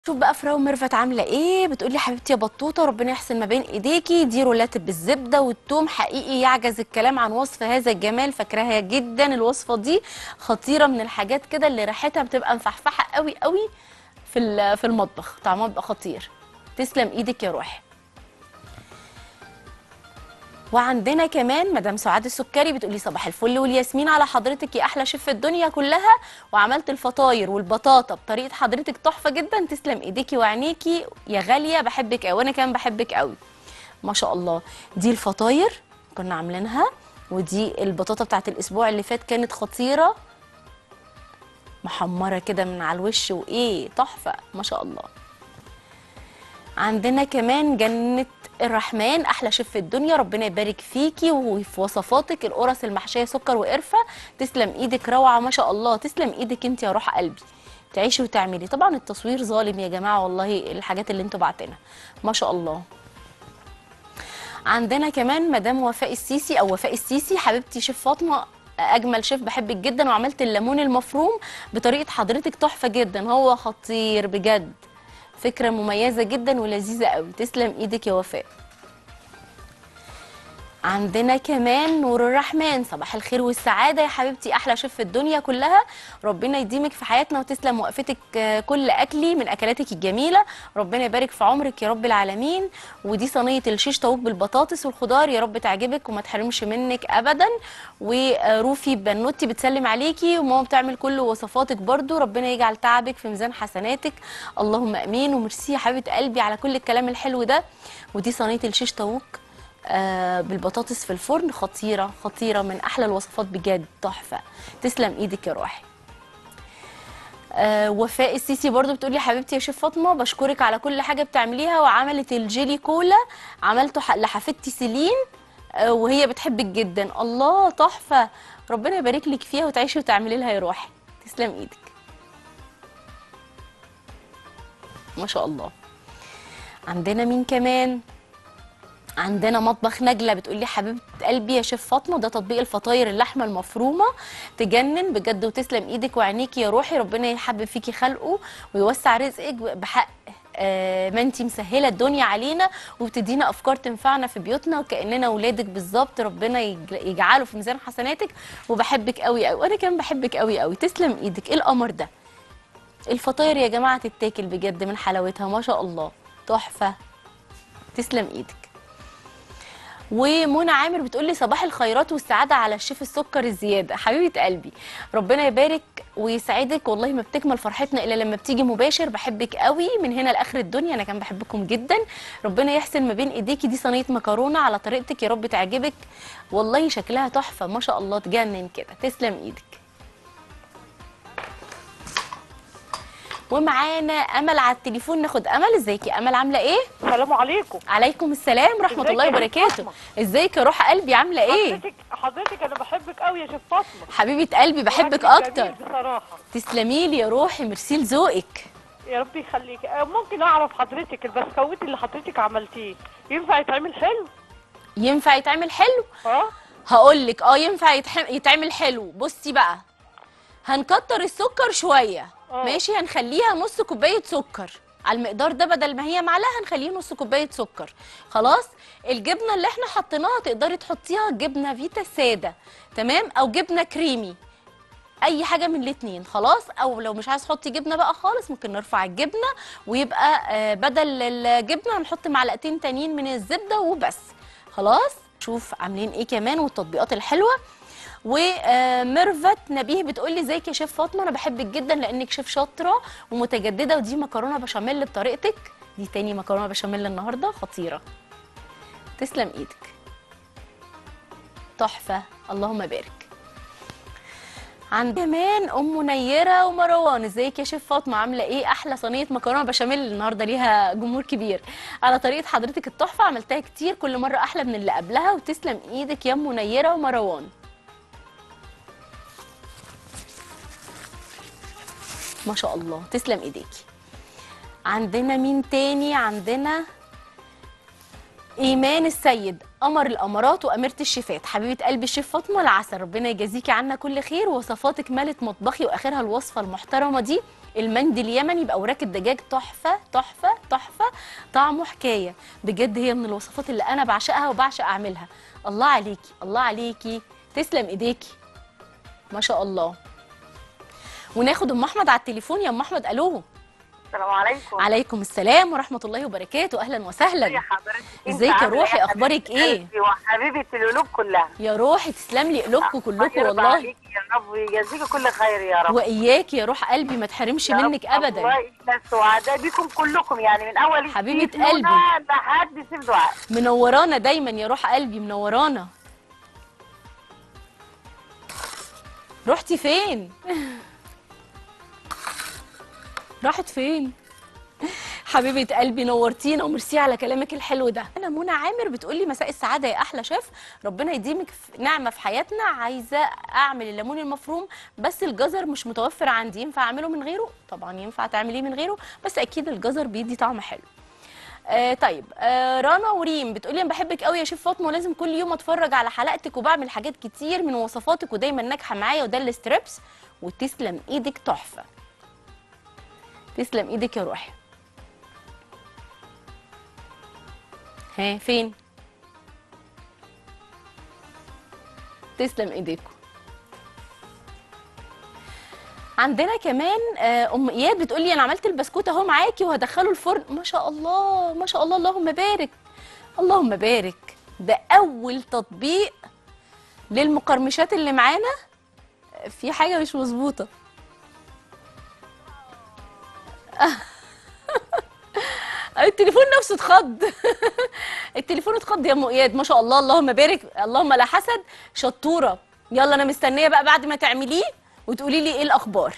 شوف بقى فراو ميرفت عامله ايه بتقولي حبيبتي يا بطوطه ربنا يحسن ما بين ايديكي دي رولات بالزبده والثوم حقيقي يعجز الكلام عن وصف هذا الجمال فاكراها جدا الوصفه دي خطيره من الحاجات كده اللي ريحتها بتبقى مفحفحه قوي قوي في ال- في المطبخ طعمها بيبقى خطير تسلم ايدك يا روحي وعندنا كمان مدام سعاد السكري بتقولي صباح الفل والياسمين على حضرتك يا احلى شيف في الدنيا كلها وعملت الفطاير والبطاطا بطريقه حضرتك تحفه جدا تسلم ايديكي وعينيكي يا غاليه بحبك قوي وانا كمان بحبك قوي ما شاء الله دي الفطاير كنا عاملينها ودي البطاطا بتاعت الاسبوع اللي فات كانت خطيره محمره كده من على الوش وايه تحفه ما شاء الله عندنا كمان جنة الرحمن أحلى شيف في الدنيا ربنا يبارك فيكي وفي وصفاتك القرص المحشية سكر وقرفة تسلم إيدك روعة ما شاء الله تسلم إيدك أنت يا روح قلبي تعيشي وتعملي طبعا التصوير ظالم يا جماعة والله الحاجات اللي انتوا بعتينها ما شاء الله عندنا كمان مدام وفاء السيسي او وفاء السيسي حبيبتي شيف فاطمه اجمل شيف بحبك جدا وعملت الليمون المفروم بطريقه حضرتك تحفه جدا هو خطير بجد فكره مميزه جدا ولذيذه قوي تسلم ايدك يا وفاء عندنا كمان نور الرحمن صباح الخير والسعادة يا حبيبتي أحلى شيف في الدنيا كلها ربنا يديمك في حياتنا وتسلم وقفتك آه، كل أكلي من أكلاتك الجميلة ربنا يبارك في عمرك يا رب العالمين ودي صينية الشيش طاووق بالبطاطس والخضار يا رب تعجبك وما تحرمش منك أبدا وروفي بنوتي بتسلم عليكي وماما بتعمل كل وصفاتك برضو ربنا يجعل تعبك في ميزان حسناتك اللهم أمين وميرسي يا حبيبة قلبي على كل الكلام الحلو ده ودي صينية الشيش طاووق آه، بالبطاطس في الفرن خطيرة خطيرة من أحلى الوصفات بجد تحفة تسلم إيدك يا روحي آه، وفاء السيسي برضو بتقولي حبيبتي يا شيف فاطمة بشكرك على كل حاجة بتعمليها وعملت الجيلي كولا عملته ح- لحفيدتي سيلين آه، وهي بتحبك جدا الله تحفة ربنا يبارك لك فيها وتعيشي وتعملي لها يا روحي تسلم إيدك ما شاء الله عندنا مين كمان عندنا مطبخ نجلة بتقولي حبيبة قلبي يا شيف فاطمة ده تطبيق الفطاير اللحمة المفرومة تجنن بجد وتسلم ايدك وعينيكي يا روحي ربنا يحبب فيكي خلقه ويوسع رزقك بحق آه، ما انتي مسهله الدنيا علينا وبتدينا افكار تنفعنا في بيوتنا وكاننا اولادك بالظبط ربنا يج- يجعله في ميزان حسناتك وبحبك قوي قوي وانا كمان بحبك قوي قوي تسلم ايدك ايه القمر ده الفطاير يا جماعه تتاكل بجد من حلاوتها ما شاء الله تحفه تسلم ايدك ومنى عامر بتقول لي صباح الخيرات والسعاده على الشيف السكر الزياده حبيبه قلبي ربنا يبارك ويسعدك والله ما بتكمل فرحتنا الا لما بتيجي مباشر بحبك قوي من هنا لاخر الدنيا انا كمان بحبكم جدا ربنا يحسن ما بين ايديكي دي صينيه مكرونه على طريقتك يا رب تعجبك والله شكلها تحفه ما شاء الله تجنن كده تسلم ايدك ومعانا امل على التليفون ناخد امل ازيك يا امل عامله ايه السلام عليكم عليكم السلام ورحمه ازيك الله يا شيف وبركاته فاطمة؟ ازيك يا روح قلبي عامله ايه حضرتك حضرتك انا بحبك قوي يا شيف فاطمه حبيبه قلبي بحبك وأكلك اكتر جميل بصراحه تسلمي لي يا روحي ميرسي لذوقك يا رب يخليك آه، ممكن اعرف حضرتك البسكويت اللي حضرتك عملتيه ينفع يتعمل حلو ينفع يتعمل حلو اه هقول لك اه ينفع يتح- يتعمل حلو بصي بقى هنكتر السكر شويه آه. ماشي هنخليها نص كوبايه سكر على المقدار ده بدل ما هي معلقه هنخليه نص كوبايه سكر خلاص الجبنه اللي احنا حطيناها تقدري تحطيها جبنه فيتا ساده تمام او جبنه كريمي اي حاجه من الاتنين خلاص او لو مش عايز تحطي جبنه بقى خالص ممكن نرفع الجبنه ويبقى آه، بدل الجبنه هنحط معلقتين تانيين من الزبده وبس خلاص شوف عاملين ايه كمان والتطبيقات الحلوه وميرفت نبيه بتقول لي ازيك يا شيف فاطمه انا بحبك جدا لانك شيف شاطره ومتجدده ودي مكرونه بشاميل بطريقتك دي تاني مكرونه بشاميل النهارده خطيره تسلم ايدك تحفه اللهم بارك عند كمان ام منيره ومروان ازيك يا شيف فاطمه عامله ايه احلى صينيه مكرونه بشاميل النهارده ليها جمهور كبير على طريقه حضرتك التحفه عملتها كتير كل مره احلى من اللي قبلها وتسلم ايدك يا ام منيره ومروان ما شاء الله تسلم ايديكي عندنا مين تاني عندنا ايمان السيد قمر الامارات واميره الشيفات حبيبه قلبي الشيف فاطمه العسل ربنا يجازيكي عنا كل خير وصفاتك ملت مطبخي واخرها الوصفه المحترمه دي المندي اليمني باوراق الدجاج تحفه تحفه تحفه طعمه حكايه بجد هي من الوصفات اللي انا بعشقها وبعشق اعملها الله عليكي الله عليكي تسلم ايديكي ما شاء الله وناخد ام احمد على التليفون يا ام احمد الو السلام عليكم عليكم السلام ورحمه الله وبركاته اهلا يا وسهلا حضرتك انت ازيك يا عاملة روحي؟ يا أخبارك حبيبة إيه؟ قلبي وحبيبه القلوب كلها يا روحي تسلم لي قلوبكم كلكم يرضى والله عليكي يا رب ويجازيك كل خير يا رب واياك يا روح قلبي ما تحرمش يا رب. منك ابدا والله احنا سعداء بيكم كلكم يعني من اول حبيبة ستيف نونا قلبي. لحد سيف دعاء منورانا دايما يا روح قلبي منورانا رحتي فين راحت فين حبيبة قلبي نورتينا وميرسي على كلامك الحلو ده انا منى عامر بتقولي مساء السعادة يا احلى شيف ربنا يديمك في نعمة في حياتنا عايزة اعمل الليمون المفروم بس الجزر مش متوفر عندي ينفع اعمله من غيره طبعا ينفع تعمليه من غيره بس اكيد الجزر بيدي طعم حلو آه طيب آه رنا وريم بتقولي انا بحبك قوي يا شيف فاطمه ولازم كل يوم اتفرج على حلقتك وبعمل حاجات كتير من وصفاتك ودايما ناجحه معايا وده الستريبس وتسلم ايدك تحفه تسلم ايدك يا روحي ها فين تسلم ايديكم عندنا كمان آه، ام اياد بتقولي انا عملت البسكوت اهو معاكي وهدخله الفرن ما شاء الله ما شاء الله اللهم بارك اللهم بارك ده اول تطبيق للمقرمشات اللي معانا في حاجه مش مظبوطه التليفون نفسه اتخض التليفون اتخض يا ام اياد ما شاء الله اللهم بارك اللهم لا حسد شطوره يلا انا مستنيه بقى بعد ما تعمليه وتقولي لي ايه الاخبار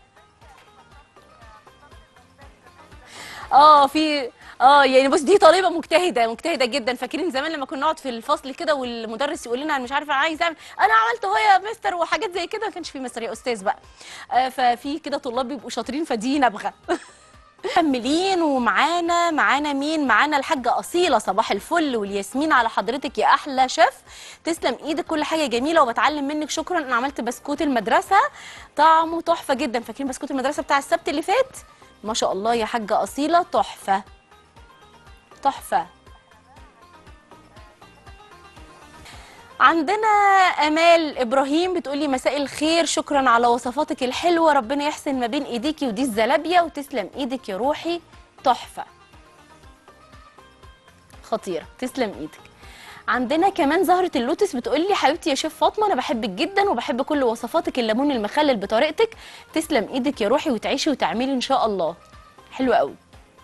اه في اه يعني بص دي طالبه مجتهده مجتهده جدا فاكرين زمان لما كنا نقعد في الفصل كده والمدرس يقول لنا انا مش عارفه انا عايز اعمل انا عملت اهو يا مستر وحاجات زي كده ما كانش في مستر يا استاذ بقى آه ففي كده طلاب بيبقوا شاطرين فدي نبغه مكملين ومعانا معانا مين معانا الحاجه اصيله صباح الفل والياسمين على حضرتك يا احلى شيف تسلم ايدك كل حاجه جميله وبتعلم منك شكرا انا عملت بسكوت المدرسه طعمه تحفه جدا فاكرين بسكوت المدرسه بتاع السبت اللي فات ما شاء الله يا حاجه اصيله تحفه تحفه عندنا امال ابراهيم بتقولي مساء الخير شكرا على وصفاتك الحلوه ربنا يحسن ما بين ايديكي ودي الزلابيه وتسلم ايدك يا روحي تحفه خطيره تسلم ايدك عندنا كمان زهرة اللوتس بتقولي حبيبتي يا شيف فاطمة أنا بحبك جدا وبحب كل وصفاتك الليمون المخلل بطريقتك تسلم إيدك يا روحي وتعيشي وتعملي إن شاء الله حلو قوي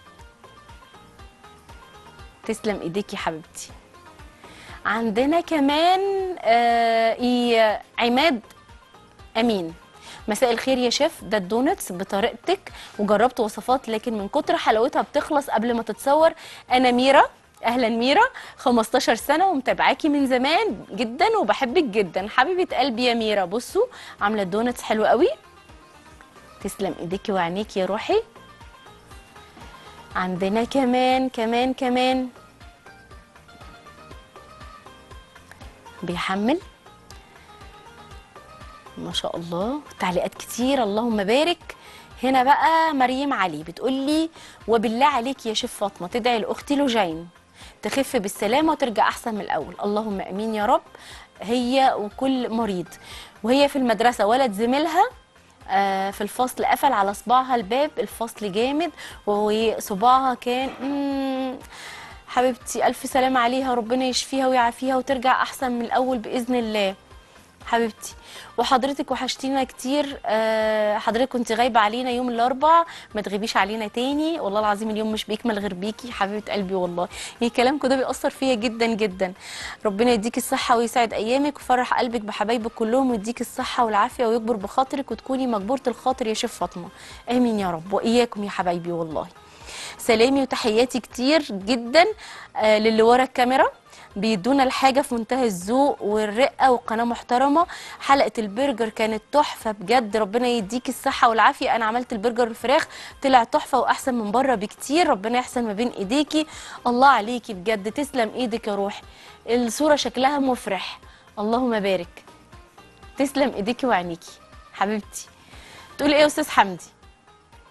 تسلم إيديك يا حبيبتي عندنا كمان آه إيه عماد امين مساء الخير يا شيف ده الدونتس بطريقتك وجربت وصفات لكن من كتر حلاوتها بتخلص قبل ما تتصور انا ميرا اهلا ميرا 15 سنه ومتابعاكي من زمان جدا وبحبك جدا حبيبه قلبي يا ميرا بصوا عامله الدونتس حلوه قوي تسلم ايديكي وعينيكي يا روحي عندنا كمان كمان كمان بيحمل ما شاء الله تعليقات كتير اللهم بارك هنا بقى مريم علي بتقولي وبالله عليك يا شيف فاطمه تدعي لاختي لوجين تخف بالسلامه وترجع احسن من الاول اللهم امين يا رب هي وكل مريض وهي في المدرسه ولد زميلها آه، في الفصل قفل على صباعها الباب الفصل جامد وصباعها كان مم، حبيبتي الف سلامه عليها ربنا يشفيها ويعافيها وترجع احسن من الاول باذن الله حبيبتي وحضرتك وحشتينا كتير آه، حضرتك كنت غايبه علينا يوم الاربع ما تغيبيش علينا تاني والله العظيم اليوم مش بيكمل غير بيكي حبيبه قلبي والله يعني كلامكم ده بيأثر فيا جدا جدا ربنا يديك الصحه ويسعد ايامك ويفرح قلبك بحبايبك كلهم ويديك الصحه والعافيه ويكبر بخاطرك وتكوني مجبوره الخاطر يا شيف فاطمه امين يا رب واياكم يا حبايبي والله سلامي وتحياتي كتير جدا آه، للي ورا الكاميرا بيدونا الحاجة في منتهى الذوق والرقة وقناة محترمة حلقة البرجر كانت تحفة بجد ربنا يديك الصحة والعافية أنا عملت البرجر الفراخ طلع تحفة وأحسن من بره بكتير ربنا يحسن ما بين إيديكي الله عليكي بجد تسلم إيدك يا روحي الصورة شكلها مفرح اللهم بارك تسلم إيديكي وعينيكي حبيبتي تقولي إيه يا أستاذ حمدي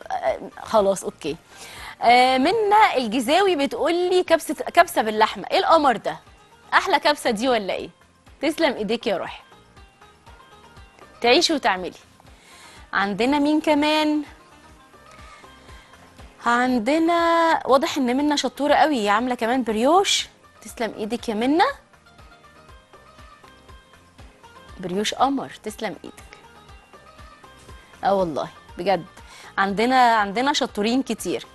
آه، خلاص اوكي آه منا الجزاوي بتقول لي كبسه كبسه باللحمه ايه القمر ده احلى كبسه دي ولا ايه تسلم ايديك يا روحي تعيشي وتعملي عندنا مين كمان عندنا واضح ان منا شطوره قوي هي عامله كمان بريوش تسلم ايدك يا منا بريوش قمر تسلم ايدك اه والله بجد عندنا عندنا شطورين كتير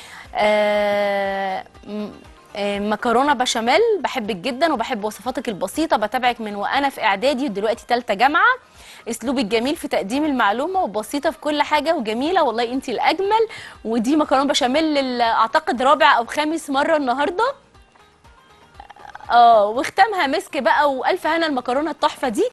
آه م- آه، مكرونه بشاميل بحبك جدا وبحب وصفاتك البسيطه بتابعك من وانا في اعدادي ودلوقتي ثالثه جامعه اسلوبك جميل في تقديم المعلومه وبسيطه في كل حاجه وجميله والله انت الاجمل ودي مكرونه بشاميل ال- اعتقد رابع او خامس مره النهارده اه وختامها مسك بقى والف هنا المكرونه التحفه دي